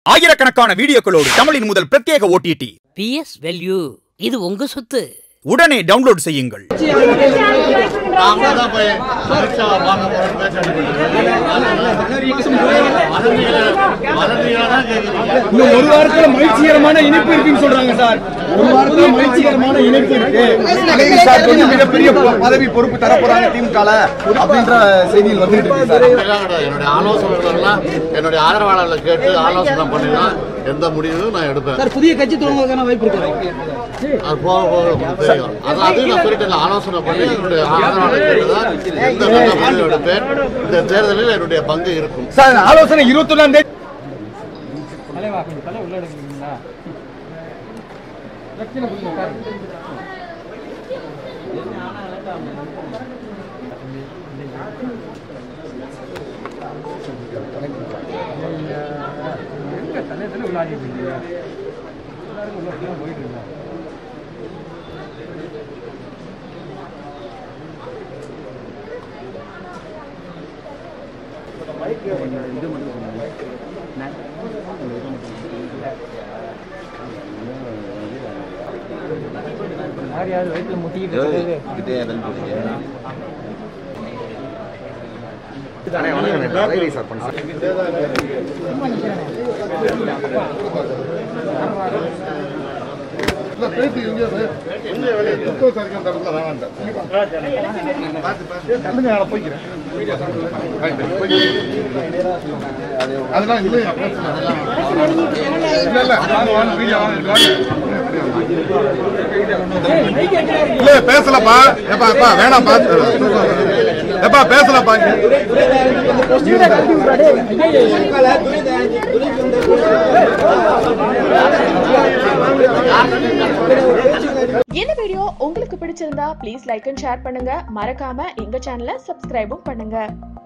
ஆயிரக்கணக்கான வீடியோக்களோடு தமிழின் முதல் பிரத்யேக ஓடிடி பிஎஸ் வெல்யூ இது உங்க சொத்து உடனே டவுன்லோட் செய்யுங்கள் நாங்க தான் போய் அமித்ஷா பார்க்க போறோம்னு பேசிட்டு வதந்திகளை தான் கேட்குறீங்க இன்னும் ஒரு வாரத்துல மகிழ்ச்சிகரமான இணைப்பு இருக்குன்னு சொல்றாங்க சார் ஒரு வாரத்துல மகிழ்ச்சிகரமான இணைப்பு இருக்கு அழகிரி சார் வந்து மிகப்பெரிய பொ- பதவி பொறுப்பு தர போறாங்க திமுக அப்படின்ற செய்திகள் வந்துட்டு இருக்கு சார் அப்படிலாம் கிடையாது. என்னுடைய ஆலோசனைகள்லாம் என்னுடைய ஆதரவாளர்களை கேட்டு ஆலோசனை பண்ணி தான் எந்த முடிவும் நான் எடுப்பேன் சார் புதிய கட்சி தொடங்குவதற்கான வாய்ப்பு இருக்கு அது போக போக உங்களுக்கு தெரியும் அது அதையும் நான் சொல்லிட்டு ஆலோசனை பண்ணி என்னுடைய ஆதரவாளர் கேட்டு தான் எந்த நல்ல முடிவு எடுப்பேன் இந்த தேர்தலில் என்னுடைய பங்கு இருக்கும் சார் ஆலோசனை இருபத்தொன்னாம் தேதி அதெல்லாம் இல்லையா இல்ல இல்ல வாங்க வாங்க வீடியோ வாங்க இல்ல பேசலப்பா ஏப்பா அப்பா வேணாம்ப்பா ஏப்பா பேசலப்பா இந்த வீடியோ உங்களுக்கு பிடிச்சிருந்தா ப்ளீஸ் லைக் அண்ட் ஷேர் பண்ணுங்க மறக்காம எங்க சேனலை சப்ஸ்கிரைபும் பண்ணுங்க